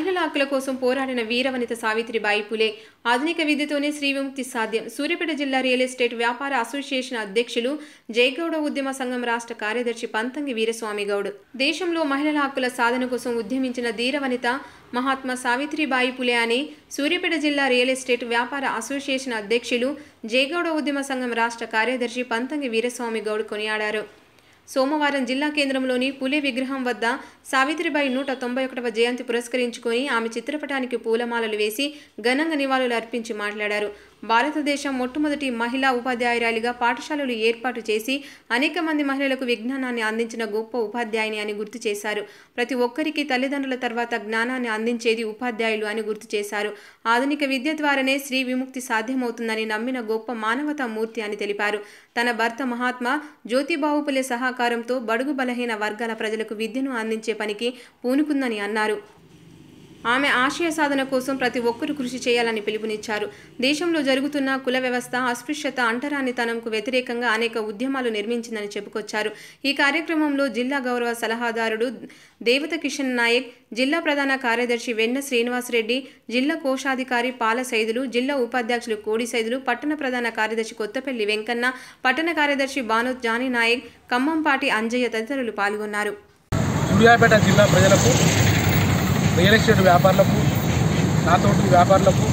మహిళల హక్కుల కోసం పోరాడిన వీరవనిత సావిత్రిబాయి పులే ఆధునిక విద్యతోనే శ్రీ విముక్తి సాధ్యం సూర్యాపేట జిల్లా రియల్ ఎస్టేట్ వ్యాపార అసోసియేషన్ అధ్యక్షులు జయగౌడ ఉద్యమ సంఘం రాష్ట్ర కార్యదర్శి పంతంగి వీరస్వామి గౌడ్ దేశంలో మహిళల హక్కుల సాధన కోసం ఉద్యమించిన ధీరవనిత మహాత్మా సావిత్రిబాయి పులే అని సూర్యాపేట జిల్లా రియల్ ఎస్టేట్ వ్యాపార అసోసియేషన్ అధ్యక్షులు జయగౌడ ఉద్యమ సంఘం రాష్ట్ర కార్యదర్శి పంతంగి వీరస్వామి గౌడ్ కొనియాడారు సోమవారం జిల్లా కేంద్రంలోని పులే విగ్రహం వద్ద సావిత్రిబాయి నూట తొంభై ఒకటవ జయంతి పురస్కరించుకొని ఆమె చిత్రపటానికి పూలమాలలు వేసి ఘనంగా నివాళులు అర్పించి మాట్లాడారు భారతదేశం మొట్టమొదటి మహిళా ఉపాధ్యాయురాలిగా పాఠశాలలు ఏర్పాటు చేసి అనేక మంది మహిళలకు విజ్ఞానాన్ని అందించిన గొప్ప ఉపాధ్యాయుని అని గుర్తు చేశారు ప్రతి ఒక్కరికి తల్లిదండ్రుల తర్వాత జ్ఞానాన్ని అందించేది ఉపాధ్యాయులు అని గుర్తు చేశారు ఆధునిక విద్య ద్వారానే స్త్రీ విముక్తి సాధ్యమవుతుందని నమ్మిన గొప్ప మానవతా మూర్తి అని తెలిపారు తన భర్త మహాత్మా జ్యోతిబాహుపులే సహకారంతో బడుగు బలహీన వర్గాల ప్రజలకు విద్యను అందించే పనికి పూనుకుందని అన్నారు ఆమె ఆశయ సాధన కోసం ప్రతి ఒక్కరూ కృషి చేయాలని పిలుపునిచ్చారు దేశంలో జరుగుతున్న కుల వ్యవస్థ అస్పృశ్యత అంటరానితనంకు వ్యతిరేకంగా అనేక ఉద్యమాలు నిర్మించిందని చెప్పుకొచ్చారు ఈ కార్యక్రమంలో జిల్లా గౌరవ సలహాదారుడు దేవత కిషన్ నాయక్ జిల్లా ప్రధాన కార్యదర్శి వెన్న శ్రీనివాసరెడ్డి జిల్లా కోశాధికారి పాల సైదులు జిల్లా ఉపాధ్యక్షులు కోడి సైదులు పట్టణ ప్రధాన కార్యదర్శి కొత్తపల్లి వెంకన్న పట్టణ కార్యదర్శి బానోత్ జానీ నాయక్ ఖమ్మంపాటి అంజయ్య తదితరులు పాల్గొన్నారు సూర్యాపేట జిల్లా ప్రజలకు రియల్ ఎస్టేట్ వ్యాపారులకు నాతోటి వ్యాపారులకు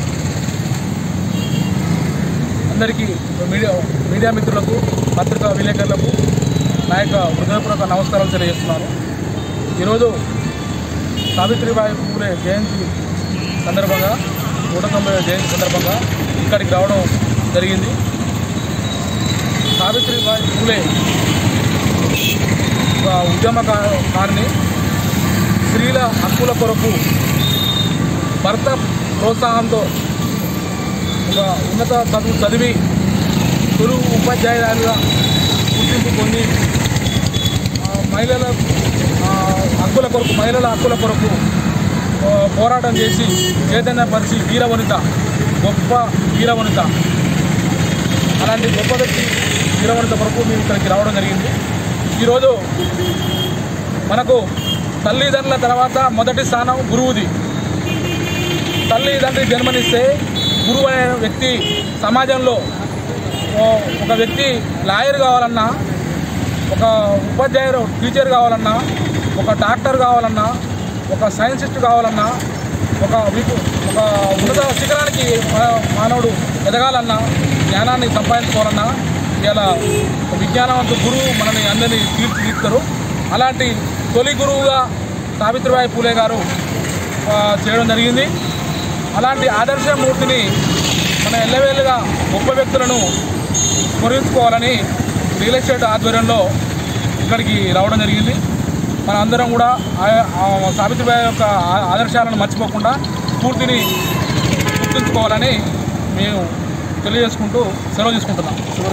అందరికీ మీడియా మీడియా మిత్రులకు పత్రికా విలేకరులకు నా యొక్క హృదయపూర్వక నమస్కారాలు తెలియజేస్తున్నాను ఈరోజు సావిత్రిబాయి పూలే జయంతి సందర్భంగా నూట తొంభై జయంతి సందర్భంగా ఇక్కడికి రావడం జరిగింది సావిత్రిబాయి పూలే ఒక ఉద్యమకారిని స్త్రీల హక్కుల కొరకు భర్త ప్రోత్సాహంతో ఒక ఉన్నత చదువు చదివి తొలి ఉపాధ్యాయురాలుగా గుర్తింపు పొంది ఆ, మహిళల ఆ, హక్కుల కొరకు మహిళల హక్కుల కొరకు ఆ, పోరాటం చేసి చైతన్యపరిచి వీరవనిత గొప్ప వీరవనిత అలాంటి గొప్ప వ్యక్తి వీరవనిత కొరకు మేము ఇక్కడికి రావడం జరిగింది ఈరోజు మనకు తల్లిదండ్రుల తర్వాత మొదటి స్థానం గురువుది తల్లిదండ్రి జన్మనిస్తే గురువు అనే వ్యక్తి సమాజంలో ఓ- ఒక వ్యక్తి లాయర్ కావాలన్నా ఒక ఉపాధ్యాయుడు టీచర్ కావాలన్నా ఒక డాక్టర్ కావాలన్నా ఒక సైన్సిస్ట్ కావాలన్నా ఒక విపు ఒక ఉన్నత శిఖరానికి మా- మానవుడు ఎదగాలన్నా జ్ఞానాన్ని సంపాదించుకోవాలన్నా ఇలా విజ్ఞానవంతు గురువు మనని అందరినీ తీర్చిదిద్దుతారు అలాంటి తొలి గురువుగా సావిత్రిబాయి పూలే గారు ఆ, చేయడం జరిగింది అలాంటి ఆదర్శమూర్తిని మన ఎల్లవేళ్ళుగా గొప్ప వ్యక్తులను స్మరించుకోవాలని రియల్ ఎస్టేట్ ఆధ్వర్యంలో ఇక్కడికి రావడం జరిగింది మన అందరం కూడా ఆ- ఆ సావిత్రిబాయి యొక్క ఆ- ఆదర్శాలను మర్చిపోకుండా స్ఫూర్తిని గుర్తుంచుకోవాలని మేము తెలియజేసుకుంటూ సెలవు తీసుకుంటున్నాం